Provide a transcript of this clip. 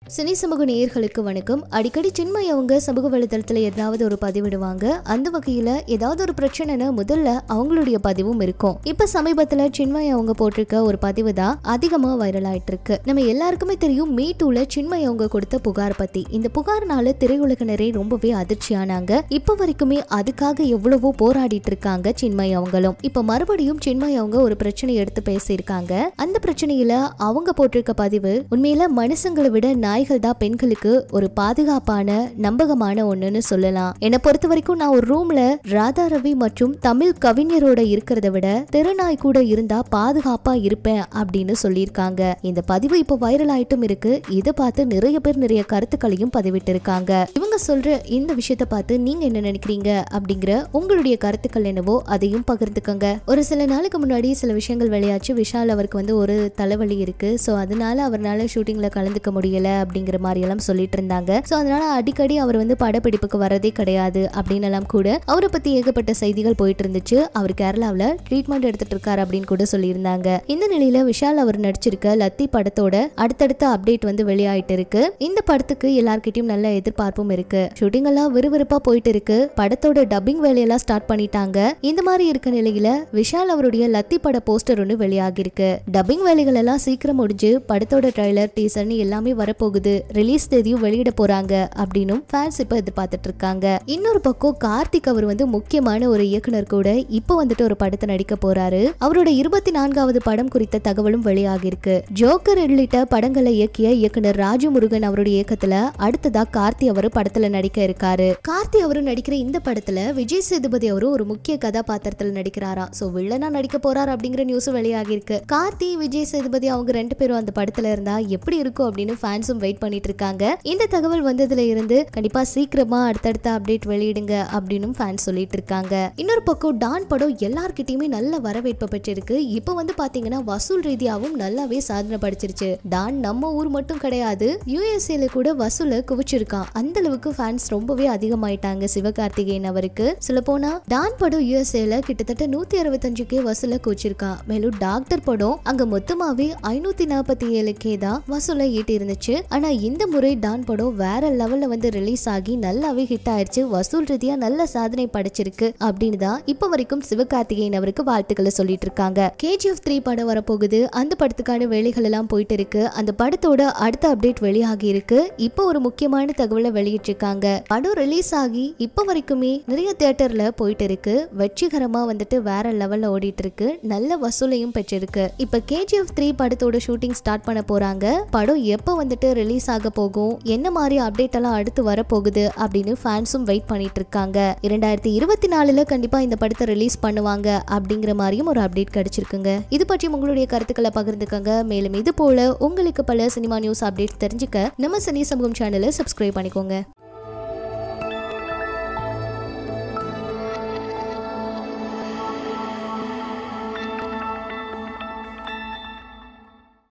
cine சமூக நேயர்களுக்கு வணக்கம் அடிக்கடி சின்மய் அவங்க சமூக வலைதளத்துல ஏதாவது ஒரு பதிவிடுவாங்க அந்த வகையில ஏதாவது ஒரு பிரச்சனைன்னு முதல்ல அவங்களுடைய பதிவும் இருக்கும் இப்ப சமீபத்துல சின்மய் அவங்க போட்டிருக்க ஒரு பதிவு தான் அதிகமா வைரல் ஆயிட்டு இருக்கு நம்ம எல்லாருக்குமே தெரியும் மீ டூல சின்மய் அவங்க கொடுத்த புகார் பத்தி இந்த புகார்னால திரையுலகினரே ரொம்பவே அதிர்ச்சியானாங்க இப்ப வரைக்குமே அதுக்காக எவ்வளவோ போராடிட்டு இருக்காங்க சின்மய் அவங்களும் இப்ப மறுபடியும் சின்மய் அவங்க ஒரு பிரச்சனையை எடுத்து பேசியிருக்காங்க அந்த பிரச்சனையில அவங்க போட்டிருக்க பதிவு உண்மையில மனுஷங்களை விட நாய்கள் தான் பெண்களுக்கு ஒரு பாதுகாப்பான நம்பகமான ஒண்ணுன்னு சொல்லலாம் என்னை பொறுத்த வரைக்கும் நான் ஒரு ரூம்ல ராதா ரவி மற்றும் தமிழ் கவிஞரோட இருக்கிறத விட தெருநாய் கூட இருந்தா பாதுகாப்பா இருப்பேன் அப்படின்னு சொல்லியிருக்காங்க இந்த பதிவு இப்போ வைரல் ஆயிட்டும் இருக்கு இதை பார்த்து நிறைய பேர் நிறைய கருத்துக்களையும் பதிவிட்டு இருக்காங்க இவங்க சொல்ற இந்த விஷயத்த பார்த்து நீங்க என்ன நினைக்கிறீங்க அப்படிங்கிற உங்களுடைய கருத்துக்கள் என்னவோ அதையும் பகிர்ந்துக்கோங்க ஒரு சில நாளுக்கு முன்னாடி சில விஷயங்கள் வெளியாச்சு விஷால் அவருக்கு வந்து ஒரு தலைவலி இருக்கு ஸோ அதனால அவரால் ஷூட்டிங்ல கலந்துக்க முடியல அப்படிங்கிற மாதிரி எல்லாம் சொல்லிட்டு இருந்தாங்க ஸோ அதனால அடிக்கடி அவர் வந்து படப்பிடிப்புக்கு வரதே கிடையாது அப்படின்னு எல்லாம் கூட அவரை பத்தி ஏகப்பட்ட செய்திகள் போயிட்டு இருந்துச்சு அவர் கேரளாவில் ட்ரீட்மெண்ட் எடுத்துட்டு இருக்காரு அப்படின்னு கூட சொல்லியிருந்தாங்க இந்த நிலையில விஷால் அவர் நடிச்சிருக்க லத்தி படத்தோட அடுத்தடுத்த அப்டேட் வந்து வெளியாயிட்டு இருக்கு இந்த படத்துக்கு எல்லார்கிட்டயும் நல்ல எதிர்பார்ப்பும் இருக்கு ஷூட்டிங் எல்லாம் விறுவிறுப்பா போயிட்டு இருக்கு படத்தோட டப்பிங் வேலையெல்லாம் ஸ்டார்ட் பண்ணிட்டாங்க இந்த மாதிரி இருக்க நிலையில விஷால் அவருடைய லத்தி பட போஸ்டர் ஒன்று வெளியாகி இருக்கு டப்பிங் வேலைகள் எல்லாம் சீக்கிரம் முடிஞ்சு படத்தோட ட்ரைலர் டீசர்னு எல்லாமே வரப்போகுது ரிலீஸ் தேதியும் வெளியிட போறாங்க அப்படின்னும் ஃபேன்ஸ் இப்ப எதிர்பார்த்துட்டு இருக்காங்க இன்னொரு பக்கம் கார்த்திக் அவர் வந்து முக்கியமான ஒரு இயக்குனர் கூட இப்போ வந்துட்டு ஒரு படத்தை நடிக்க போறாரு அவரோட இருபத்தி நான்காவது படம் குறித்த தகவலும் வெளியாகி இருக்கு ஜோக்கர் உள்ளிட்ட படங்களை இயக்கிய இயக்குனர் ராஜு முருகன் அவருடைய இயக்கத்துல அடுத்ததா கார்த்தி அவர் படத்துல நடிக்க இருக்காரு கார்த்தி அவரு நடிக்கிற இந்த படத்துல விஜய் சேதுபதி அவரும் ஒரு முக்கிய கதாபாத்திரத்துல நடிக்கிறாராம் சோ வில்லனா நடிக்க போறார் அப்படிங்கிற நியூஸ் வெளியாகி இருக்கு கார்த்தி விஜய் சேதுபதி அவங்க ரெண்டு பேரும் அந்த படத்துல இருந்தா எப்படி இருக்கும் அப்படின்னு ஃபேன்ஸும் வெயிட் பண்ணிட்டு இருக்காங்க இந்த தகவல் வந்ததுல இருந்து கண்டிப்பா சீக்கிரமா அடுத்தடுத்த அப்டேட் வெளியிடுங்க அப்படின்னு ஃபேன்ஸ் சொல்லிட்டு இருக்காங்க இன்னொரு பக்கம் டான் படம் எல்லார்கிட்டயுமே நல்ல வரவேற்பு பெற்றிருக்கு இப்போ வந்து பாத்தீங்கன்னா வசூல் ரீதியாவும் நல்லாவே சாதனை படிச்சிருச்சு டான் நம்ம ஊர் மட்டும் கிடையாது யூஎஸ்ஏல கூட வசூலை குவிச்சிருக்கான் அந்த அளவுக்கு ஃபேன்ஸ் ரொம்பவே அதிகமாயிட்டாங்க சிவகார்த்திகேயன் அவருக்கு சொல்ல போனா டான் படம் யூஎஸ்ஏல கிட்டத்தட்ட நூத்தி அறுபத்தஞ்சு கே வசூலை குவிச்சிருக்கான் மேலும் டாக்டர் படம் அங்க மொத்தமாவே ஐநூத்தி நாற்பத்தி ஏழு கே தான் வசூலை ஈட்டி இருந்துச்சு ஆனா இந்த முறை டான் படம் வேற லெவல்ல வந்து ரிலீஸ் ஆகி நல்லாவே ஹிட் ஆயிருச்சு வசூல் ரீதியா நல்ல சாதனை படைச்சிருக்கு அப்படின்னு தான் இப்ப வரைக்கும் சிவகார்த்திகேயன் அவருக்கு வாழ்த்துக்களை சொல்லிட்டு இருக்காங்க கேஜிஎஃப் த்ரீ படம் வரப்போகுது அந்த படத்துக்கான வேலைகள் எல்லாம் போயிட்டு இருக்கு அந்த படத்தோட அடுத்த அப்டேட் வெளியாகி இருக்கு இப்போ ஒரு முக்கியமான தகவலை வெளியிட்டிருக்காங்க படம் ரிலீஸ் ஆகி இப்போ வரைக்குமே நிறைய தியேட்டர்ல போயிட்டு இருக்கு வெற்றிகரமா வந்துட்டு வேற லெவல்ல ஓடிட்டு இருக்கு நல்ல வசூலையும் பெற்றிருக்கு இப்ப கேஜிஎஃப் த்ரீ படத்தோட ஷூட்டிங் ஸ்டார்ட் பண்ண போறாங்க படம் எப்போ வந்துட்டு ரிலீஸ் ஆக போகும் என்ன மாதிரி அப்டேட் எல்லாம் அடுத்து வரப்போகுது அப்படின்னு ஃபேன்ஸும் வெயிட் பண்ணிட்டு இருக்காங்க இரண்டாயிரத்தி இருபத்தி நாலுல கண்டிப்பா இந்த படத்தை ரிலீஸ் பண்ணுவாங்க அப்படிங்கிற மாதிரியும் ஒரு அப்டேட் கிடைச்சிருக்குங்க இது பற்றி உங்களுடைய கருத்துக்களை பகிர்ந்துக்கங்க மேலும் இது போல உங்களுக்கு பல சினிமா நியூஸ் அப்டேட் தெரிஞ்சுக்க நம்ம சினி சமூகம் சேனலை சப்ஸ்கிரைப் பண்ணிக்கோங்க